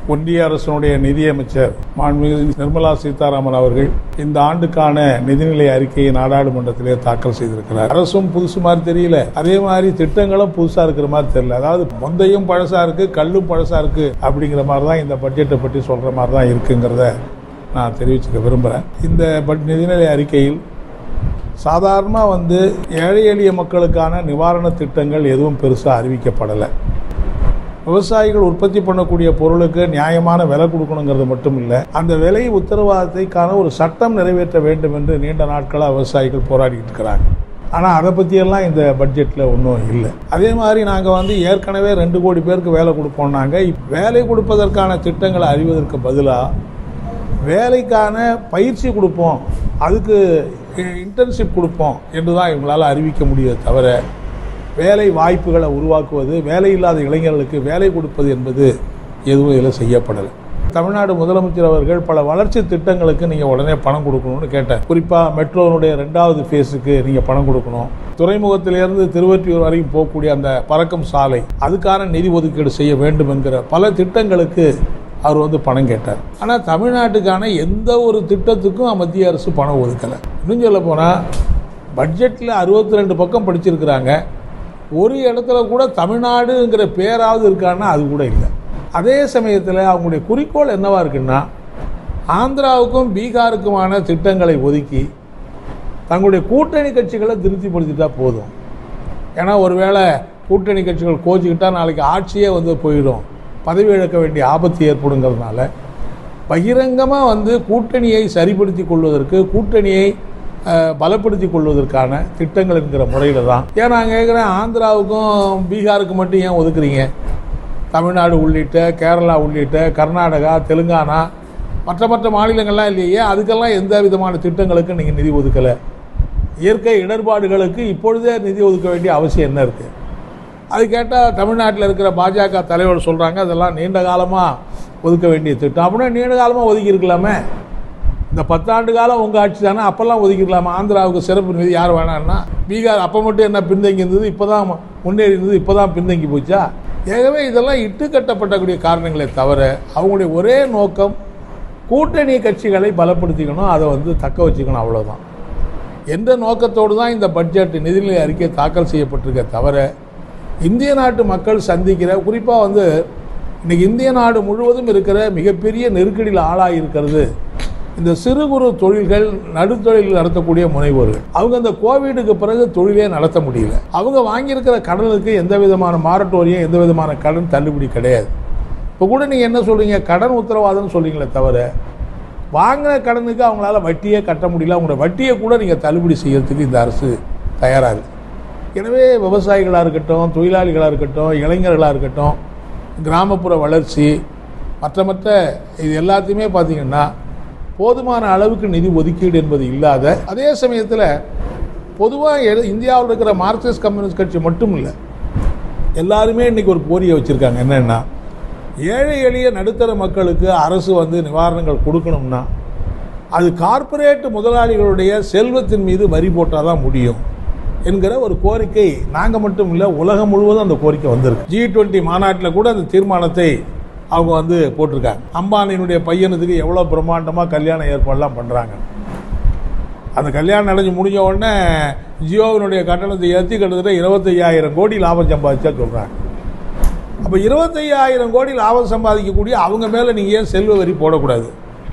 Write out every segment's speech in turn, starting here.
ஒன்றிய அரசினுடைய நிதியமைச்சர் மாண்புமிகு நிர்மலா சீதாராமன் அவர்கள் இந்த ஆண்டுக்கான நிதிநிலை அறிக்கையை நாடாளுமன்றத்திலே தாக்கல் செய்திருக்கிறார் அரசும் புதுசு மாதிரி தெரியல அதே மாதிரி திட்டங்களும் புதுசா இருக்கிற மாதிரி தெரியல அதாவது முந்தையும் பழசா இருக்கு கல்லும் பழசா இருக்கு அப்படிங்கிற மாதிரி தான் இந்த பட்ஜெட்டை பற்றி சொல்ற மாதிரி தான் இருக்குங்கிறத நான் தெரிவிச்சுக்க விரும்புகிறேன் இந்த பட் நிதிநிலை அறிக்கையில் சாதாரணமாக வந்து ஏழை எளிய மக்களுக்கான நிவாரண திட்டங்கள் எதுவும் பெருசாக அறிவிக்கப்படலை விவசாயிகள் உற்பத்தி பண்ணக்கூடிய பொருளுக்கு நியாயமான விலை கொடுக்கணுங்கிறது மட்டும் இல்லை அந்த விலை உத்தரவாதத்தைக்கான ஒரு சட்டம் நிறைவேற்ற வேண்டும் என்று நீண்ட நாட்களாக விவசாயிகள் போராடிட்டு இருக்கிறாங்க ஆனால் அதை பற்றியெல்லாம் இந்த பட்ஜெட்டில் ஒன்றும் இல்லை அதே மாதிரி நாங்கள் வந்து ஏற்கனவே ரெண்டு கோடி பேருக்கு வேலை கொடுப்போம்னாங்க இப்ப வேலை கொடுப்பதற்கான திட்டங்களை அறிவதற்கு பதிலாக வேலைக்கான பயிற்சி கொடுப்போம் அதுக்கு இன்டர்ன்ஷிப் கொடுப்போம் என்று தான் இவங்களால் அறிவிக்க முடியுது தவிர வேலை வாய்ப்புகளை உருவாக்குவது வேலை இல்லாத இளைஞர்களுக்கு வேலை கொடுப்பது என்பது எதுவும் இதில் செய்யப்படலை தமிழ்நாடு முதலமைச்சர் அவர்கள் பல வளர்ச்சி திட்டங்களுக்கு நீங்கள் உடனே பணம் கொடுக்கணும்னு கேட்டேன் குறிப்பாக மெட்ரோனுடைய ரெண்டாவது ஃபேஸுக்கு நீங்கள் பணம் கொடுக்கணும் துறைமுகத்திலிருந்து திருவொற்றியூர் வரைக்கும் போகக்கூடிய அந்த பறக்கும் சாலை அதுக்கான நிதி ஒதுக்கீடு செய்ய வேண்டும் என்கிற பல திட்டங்களுக்கு அவர் வந்து பணம் கேட்டார் ஆனால் தமிழ்நாட்டுக்கான எந்த ஒரு திட்டத்துக்கும் மத்திய அரசு பணம் ஒதுக்கலை இன்னும் சொல்ல போனால் பட்ஜெட்டில் அறுபத்தி ரெண்டு பக்கம் படிச்சிருக்கிறாங்க ஒரு இடத்துல கூட தமிழ்நாடுங்கிற பேராவது இருக்கான்னா அது கூட இல்லை அதே சமயத்தில் அவங்களுடைய குறிக்கோள் என்னவா இருக்குன்னா ஆந்திராவுக்கும் பீகாருக்குமான திட்டங்களை ஒதுக்கி தங்களுடைய கூட்டணி கட்சிகளை திருப்திப்படுத்திட்டா போதும் ஏன்னா ஒருவேளை கூட்டணி கட்சிகள் கோச்சிக்கிட்டா நாளைக்கு ஆட்சியே வந்து போயிடும் பதவி இழக்க வேண்டிய ஆபத்து ஏற்படுங்கிறதுனால பகிரங்கமாக வந்து கூட்டணியை சரிப்படுத்தி கொள்வதற்கு கூட்டணியை அஹ், பலப்படுத்தி கொள்வதற்கான திட்டங்கள் என்கிற முறையில் தான் ஏன் நான் கேட்குறேன் ஆந்திராவுக்கும் பீகாருக்கு மட்டும் ஏன் ஒதுக்குறீங்க தமிழ்நாடு உள்ளிட்ட கேரளா உள்ளிட்ட கர்நாடகா தெலுங்கானா மற்ற மற்ற மாநிலங்கள்லாம் இல்லையே அதுக்கெல்லாம் எந்த விதமான திட்டங்களுக்கு நீங்கள் நிதி ஒதுக்கலை இயற்கை இடர்பாடுகளுக்கு இப்பொழுதே நிதி ஒதுக்க வேண்டிய அவசியம் என்ன இருக்குது அது கேட்டால் தமிழ்நாட்டில் இருக்கிற பாஜக தலைவர் சொல்கிறாங்க அதெல்லாம் நீண்ட காலமாக ஒதுக்க வேண்டிய திட்டம் அப்படின்னா நீண்ட காலமாக ஒதுக்கியிருக்கலாமே இந்த பத்தாண்டு காலம் உங்கள் ஆட்சி தானே அப்போல்லாம் ஒதுக்கிருக்கலாமா ஆந்திராவுக்கு சிறப்பு நிதி யார் வேணான்னா பீகார் அப்போ மட்டும் என்ன பின்தங்கி இருந்தது இப்போ தான் முன்னேறி இருந்தது இப்போ தான் பின்தங்கி போச்சா ஆகவே இதெல்லாம் இட்டுக்கட்டப்படக்கூடிய காரணங்களே தவிர அவங்களுடைய ஒரே நோக்கம் கூட்டணி கட்சிகளை பலப்படுத்திக்கணும் அதை வந்து தக்க வச்சுக்கணும் அவ்வளோதான் எந்த நோக்கத்தோடு தான் இந்த பட்ஜெட் நிதிநிலை அறிக்கை தாக்கல் செய்யப்பட்டிருக்க தவிர இந்திய நாட்டு மக்கள் சந்திக்கிற குறிப்பாக வந்து இன்னைக்கு இந்திய நாடு முழுவதும் இருக்கிற மிகப்பெரிய நெருக்கடியில் ஆளாகி இருக்கிறது இந்த சிறு குறு தொழில்கள் நடுத்தொழில் நடத்தக்கூடிய முனைவோர்கள் அவங்க இந்த கோவிடுக்கு பிறகு தொழிலே நடத்த முடியல அவங்க வாங்கியிருக்கிற கடனுக்கு எந்த விதமான மாரட்டோரியம் எந்த விதமான கடன் தள்ளுபடி கிடையாது இப்போ கூட நீங்கள் என்ன சொல்கிறீங்க கடன் உத்தரவாதம்னு சொல்கிறீங்களே தவிர வாங்கின கடனுக்கு அவங்களால வட்டியே கட்ட முடியல அவங்களோட வட்டியை கூட நீங்கள் தள்ளுபடி செய்யறதுக்கு இந்த அரசு தயாராக இருக்கு எனவே விவசாயிகளாக இருக்கட்டும் தொழிலாளிகளாக இருக்கட்டும் இளைஞர்களாக இருக்கட்டும் கிராமப்புற வளர்ச்சி மற்ற மற்ற இது எல்லாத்தையுமே பார்த்தீங்கன்னா போதுமான அளவுக்கு நிதி ஒதுக்கீடு என்பது இல்லாத அதே சமயத்தில் பொதுவாக இந்தியாவில் இருக்கிற மார்க்சிஸ்ட் கம்யூனிஸ்ட் கட்சி மட்டும் இல்லை எல்லாருமே இன்னைக்கு ஒரு கோரிக்கை வச்சுருக்காங்க என்னென்னா ஏழை எளிய நடுத்தர மக்களுக்கு அரசு வந்து நிவாரணங்கள் கொடுக்கணும்னா அது கார்ப்பரேட் முதலாளிகளுடைய செல்வத்தின் மீது வரி போட்டால் தான் முடியும் என்கிற ஒரு கோரிக்கை நாங்கள் மட்டும் இல்லை உலகம் முழுவதும் அந்த கோரிக்கை வந்திருக்கு ஜி டுவெண்ட்டி மாநாட்டில் கூட அந்த தீர்மானத்தை அவங்க வந்து போட்டிருக்காங்க அம்பானியினுடைய பையனுக்கு எவ்வளோ பிரம்மாண்டமாக கல்யாண ஏற்பாடுலாம் பண்ணுறாங்க அந்த கல்யாணம் நடந்து முடிஞ்ச உடனே ஜியோவினுடைய கட்டணத்தை ஏற்றி கிட்டத்தட்ட இருபத்தையாயிரம் கோடி லாபம் சம்பாதிச்சா சொல்கிறாங்க அப்போ இருபத்தையாயிரம் கோடி லாபம் சம்பாதிக்கக்கூடிய அவங்க மேலே நீங்கள் ஏன் செல்வ வரி போடக்கூடாது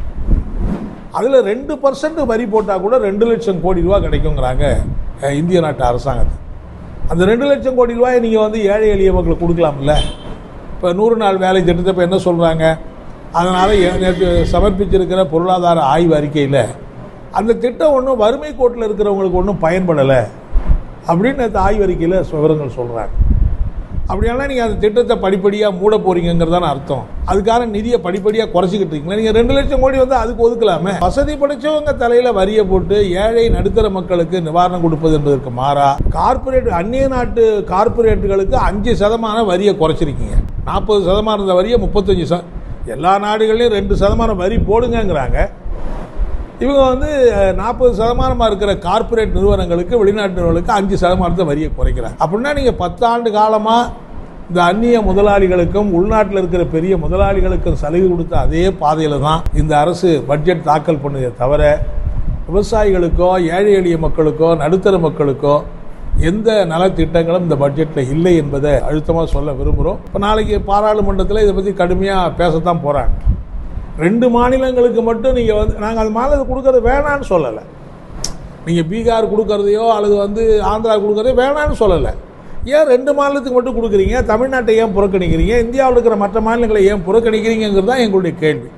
அதில் ரெண்டு பர்சன்ட் வரி போட்டால் கூட ரெண்டு லட்சம் கோடி ரூபா கிடைக்குங்கிறாங்க அஹ், இந்திய நாட்டு அரசாங்கத்தை அந்த ரெண்டு லட்சம் கோடி ரூபாயை நீங்கள் வந்து ஏழை எளிய மக்களுக்கு கொடுக்கலாம்ல இப்போ நூறு நாள் வேலை திட்டத்தை இப்போ என்ன சொல்கிறாங்க அதனால் நேற்று சமர்ப்பிச்சிருக்கிற பொருளாதார ஆய்வு அறிக்கையில் அந்த திட்டம் ஒன்றும் வறுமை கோட்டில் இருக்கிறவங்களுக்கு ஒன்றும் பயன்படலை அப்படின்னு நேற்று ஆய்வு அறிக்கையில் விவரங்கள் சொல்கிறாங்க அப்படியானா நீங்கள் அந்த திட்டத்தை படிப்படியாக மூட போறீங்கிறதான அர்த்தம் அதுக்கான நிதியை படிப்படியாக குறைச்சிக்கிட்டு இருக்கீங்களா நீங்கள் ரெண்டு லட்சம் கோடி வந்து அதுக்கு ஒதுக்கலாமே வசதி படைச்சவங்க தலையில் வரியை போட்டு ஏழை நடுத்தர மக்களுக்கு நிவாரணம் கொடுப்பது என்பதற்கு மாறா கார்ப்பரேட் அந்நிய நாட்டு கார்ப்பரேட்டுகளுக்கு அஞ்சு சதமான வரியை குறைச்சிருக்கீங்க நாற்பது சதமானம் இருந்த வரியை முப்பத்தஞ்சு ச எல்லா நாடுகள்லையும் ரெண்டு சதமானம் வரி போடுங்கங்கிறாங்க இவங்க வந்து நாற்பது சதமானமாக இருக்கிற கார்ப்பரேட் நிறுவனங்களுக்கு வெளிநாட்டு நிறுவனங்களுக்கு அஞ்சு சதமானத்தை வரியை குறைக்கிறாங்க அப்படின்னா நீங்கள் பத்தாண்டு காலமாக இந்த அந்நிய முதலாளிகளுக்கும் உள்நாட்டில் இருக்கிற பெரிய முதலாளிகளுக்கும் சலுகை கொடுத்த அதே பாதையில தான் இந்த அரசு பட்ஜெட் தாக்கல் பண்ணுதே தவிர விவசாயிகளுக்கோ ஏழை எளிய மக்களுக்கோ நடுத்தர மக்களுக்கோ எந்த நலத்திட்டங்களும் இந்த பட்ஜெட்டில் இல்லை என்பதை அழுத்தமாக சொல்ல விரும்புகிறோம் இப்போ நாளைக்கு பாராளுமன்றத்தில் இதை பற்றி கடுமையாக பேசத்தான் போகிறாங்க ரெண்டு மாநிலங்களுக்கு மட்டும் நீங்கள் வந்து நாங்கள் அது மாநிலத்தை கொடுக்கறது வேணான்னு சொல்லலை நீங்கள் பீகார் கொடுக்கறதையோ அல்லது வந்து ஆந்திரா கொடுக்கறதையோ வேணான்னு சொல்லலை ஏன் ரெண்டு மாநிலத்துக்கு மட்டும் கொடுக்குறீங்க தமிழ்நாட்டை ஏன் புறக்கணிக்கிறீங்க இந்தியாவில் இருக்கிற மற்ற மாநிலங்களை ஏன் புறக்கணிக்கிறீங்கிறது தான் எங்களுடைய கேள்வி